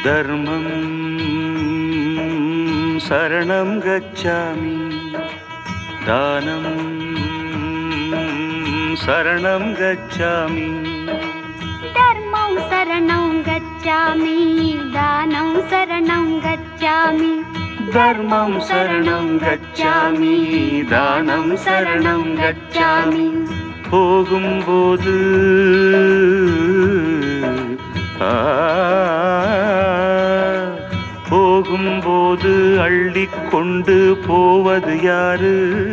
தர்மம் சரணம் கச்சாமி தானம் சரணம் கச்சாமி தர்மம் சரணம் கச்சாமி தானம் சரணம் கச்சாமி தர்மம் சரணம் கச்சாமி தானம் சரணம் கச்சாமி போகும்போது ஆ, போகும்போது அள்ளிக்கொண்டு போவது யாரு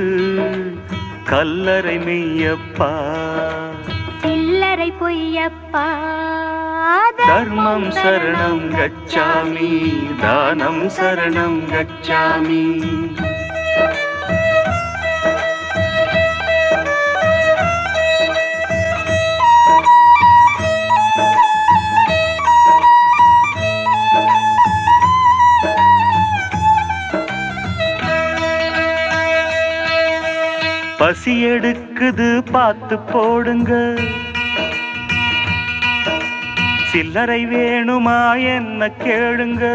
கல்லறை மெய்யப்பா சில்லறை பொய்யப்பா தர்மம் சரணம் கச்சாமி தானம் சரணம் கச்சாமி பசி எடுக்குது பார்த்து போடுங்க சில்லறை வேணுமா என்ன கேளுங்க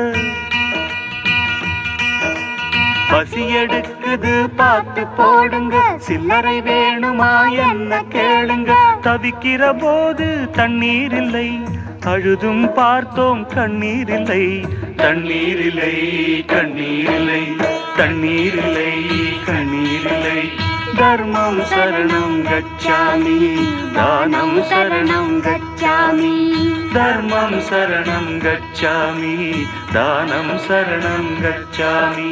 பசி எடுக்குது பார்த்து போடுங்க சில்லறை வேணுமா என்ன கேளுங்க தவிக்கிற போது தண்ணீர் இல்லை அழுதும் பார்த்தோம் கண்ணீர் இல்லை தண்ணீர் இல்லை கண்ணீர் இல்லை தண்ணீர் இல்லை கண்ணீர் இல்லை தர்மம் சரணம் கச்சாமி தானம் சரணம் கச்சாமி தர்மம் சரணம் கச்சாமி தானம் சரணம் கச்சாமி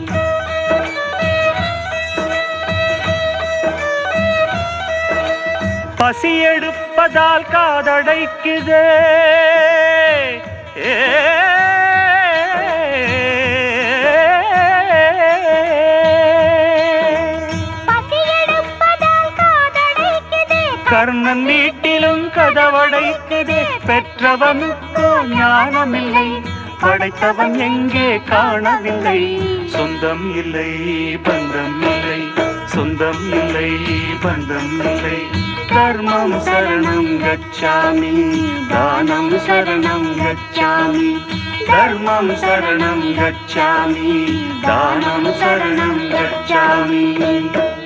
பசி எடுப்பதால் காதடைக்குதே ஏ பசி எடுப்பதால் காதடைக்குதே கர்ணன் வீட்டிலும் கதவடைக்குதே பெற்றவனுக்கோ ஞானமில்லை படைத்தவன் எங்கே காணவில்லை சொந்தம் இல்லை பந்தம் இல்லை சொந்தம் இல்லை பந்தம் இல்லை தர்மம் சரணம் கச்சாமி தானம் சரணம் கச்சாமி தர்மம் சரணம் கச்சாமி தானம் சரணம் கச்சாமி